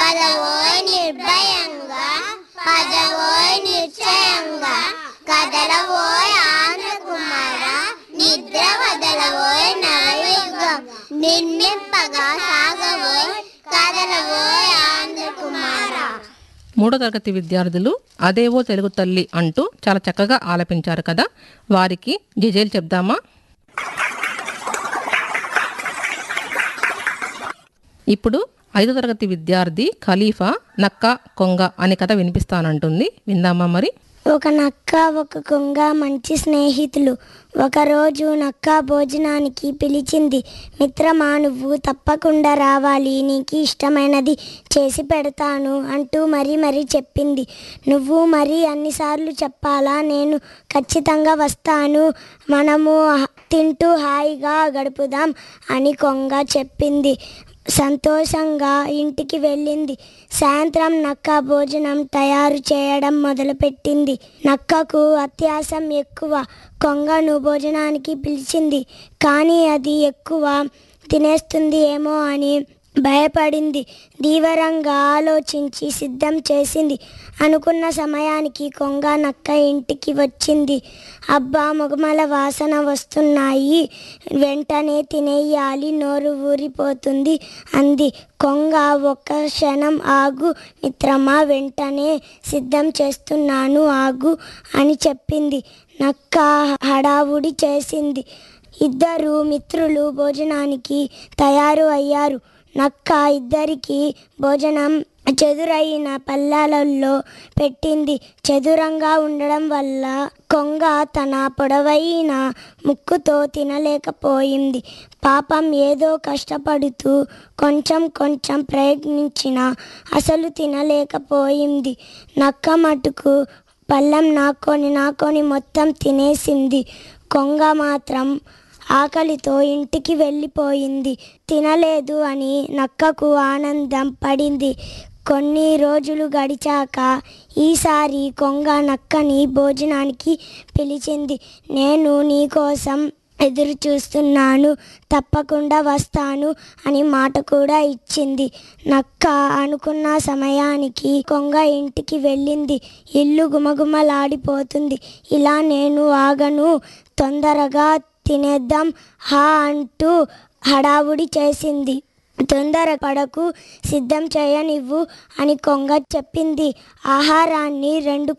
పదవోయ్ నిర్భయంగా పదవోయ్ నిశ్చయంగా కదలవోయ్ ఆంధ్రకుమార నిద్ర వదలవోయ్ నవయుగం నిర్మింపగా సాగవోయ్ కదలవోయ్ ఆంధ్రకుమార మూడో తరగతి విద్యార్థులు అదేవో తెలుగు తల్లి అంటూ చాలా చక్కగా ఆలపించారు కదా వారికి జిజేలు చెప్దామా ఇప్పుడు ఐదో తరగతి విద్యార్థి ఖలీఫా నక్క కొంగ అనే కథ వినిపిస్తానంటుంది విందామా మరి ఒక నక్క ఒక కొంగ మంచి స్నేహితులు ఒకరోజు నక్క భోజనానికి పిలిచింది మిత్రమా నువ్వు తప్పకుండా రావాలి నీకు ఇష్టమైనది చేసి పెడతాను అంటూ మరీ మరీ చెప్పింది నువ్వు మరి అన్నిసార్లు చెప్పాలా నేను ఖచ్చితంగా వస్తాను మనము హ- తింటూ హాయిగా గడుపుదాం అని కొంగ చెప్పింది సంతోషంగా ఇంటికి వెళ్ళింది సాయంత్రం నక్క భోజనం తయారు చేయడం మొదలుపెట్టింది నక్కకు అత్యాసం ఎక్కువ కొంగను భోజనానికి పిలిచింది కానీ అది ఎక్కువ తినేస్తుంది ఏమో అని భయపడింది తీవ్రంగా ఆలోచించి సిద్ధం చేసింది అనుకున్న సమయానికి కొంగ నక్క ఇంటికి వచ్చింది అబ్బా మొగమల వాసన వస్తున్నాయి వెంటనే తినేయాలి నోరు ఊరిపోతుంది అంది కొంగ ఒక్క క్షణం ఆగు మిత్రమా వెంటనే సిద్ధం చేస్తున్నాను ఆగు అని చెప్పింది నక్క హడావుడి చేసింది ఇద్దరు మిత్రులు భోజనానికి తయారు అయ్యారు నక్క ఇద్దరికి భోజనం చెదురైన పల్లాలలో పెట్టింది చదురంగా ఉండడం వల్ల కొంగ తన పొడవైన ముక్కుతో తినలేకపోయింది పాపం ఏదో కష్టపడుతూ కొంచెం కొంచెం ప్రయత్నించిన అసలు తినలేకపోయింది నక్క మటుకు పళ్ళం నాకొని నాకొని మొత్తం తినేసింది కొంగ మాత్రం ఆకలితో ఇంటికి వెళ్ళిపోయింది తినలేదు అని నక్కకు ఆనందం పడింది కొన్ని రోజులు గడిచాక ఈసారి కొంగ నక్కని భోజనానికి పిలిచింది నేను నీకోసం ఎదురు చూస్తున్నాను తప్పకుండా వస్తాను అని మాట కూడా ఇచ్చింది నక్క అనుకున్న సమయానికి కొంగ ఇంటికి వెళ్ళింది ఇల్లు గుమగుమలాడిపోతుంది ఇలా నేను ఆగను తొందరగా తినేద్దాం హా అంటూ హడావుడి చేసింది తొందర పడకు సిద్ధం చేయనివ్వు అని కొంగ చెప్పింది ఆహారాన్ని రెండు